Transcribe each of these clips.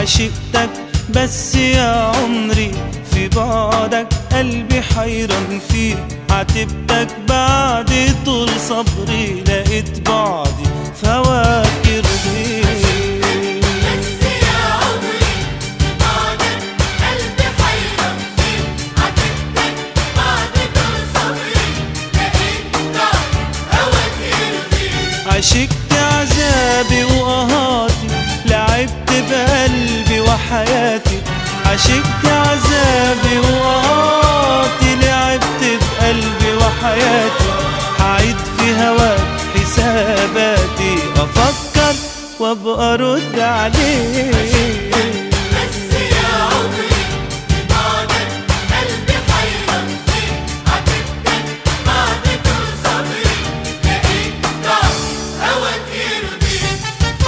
عشقتك بس يا عمري في بعدك قلبي حيران فيك عاتبتك بعد طول صبري لقيت بعدي فواكر بيك بس يا عمري بعدك قلبي حيران فيك عاتبتك بعد طول صبري لقيت ضعف هواك يرضيك عشقت عذابي وقهاتي لعبت بقلبي وحياتي عشقت عذابي وقهاتي لعبت بقلبي وحياتي هعيد في هواك حساباتي افكر وابقى ارد عليك بس يا عمري بعدك قلبي حيران فيك عاتبتك بعد طول صبري لقيت ضعف هواك يرضيك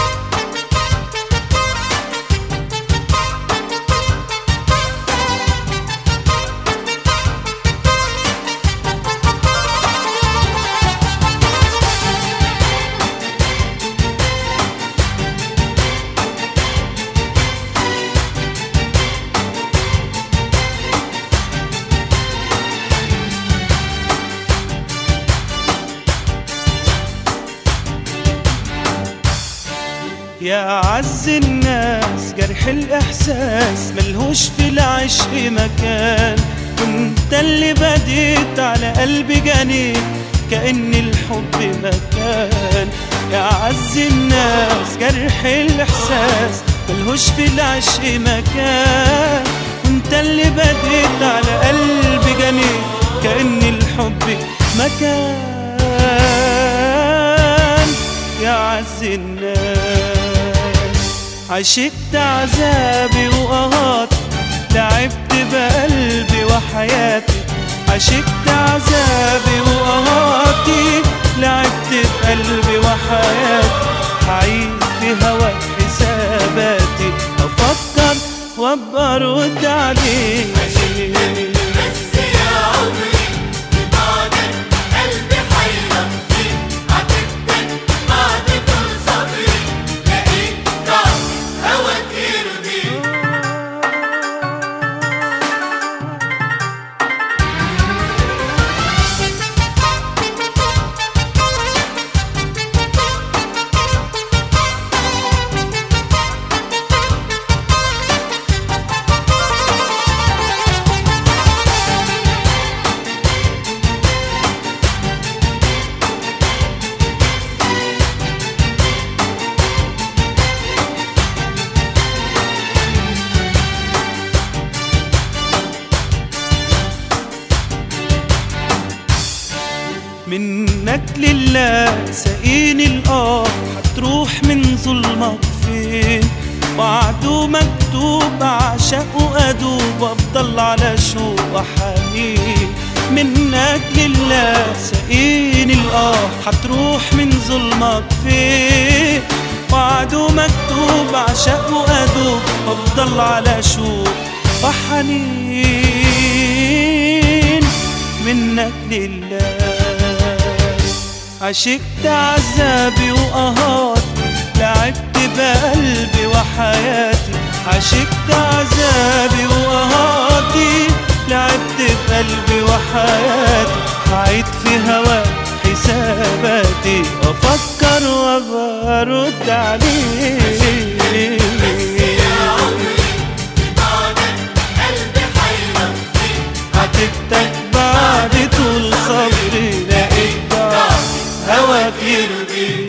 يا عز الناس جرح الإحساس ملهوش في العشق مكان وانت اللي بديت على قلبي جنين كأن الحب مكان يا عز الناس جرح الإحساس ملهوش في العشق مكان وانت اللي بديت على قلبي جنين كأن الحب مكان يا عز الناس عشقت عذابي وقهاتي لعبت بقلبي وحياتي عشقت عذابي وقهاتي لعبت بقلبي وحياتي هعيد في هواك حساباتي افكر وابقى ارد عليك بس يا عمري بعدك قلبي حيران فيك عاتبتك بعد طول صبري لقيت ضعف هواك يرضيك منك لله سقيني الآه هتروح من ظلمك فين وعده مكتوب عشق وأدوب وأفضل على شوق وحنين منك لله سقيني الآه هتروح من ظلمك فين وعده مكتوب عشق وأدوب وأفضل على شوق وحنين منك لله عشقت عذابي وقهاتي لعبت بقلبي وحياتي عشقت عذابي وقهاتي لعبت بقلبي وحياتي هعيد في هواك حساباتي افكر وابقى ارد عليك يا عمري بعدك قلبي حيران فيك عاتبتك بعد طول صبري لقيت ضعف هواك يرضيك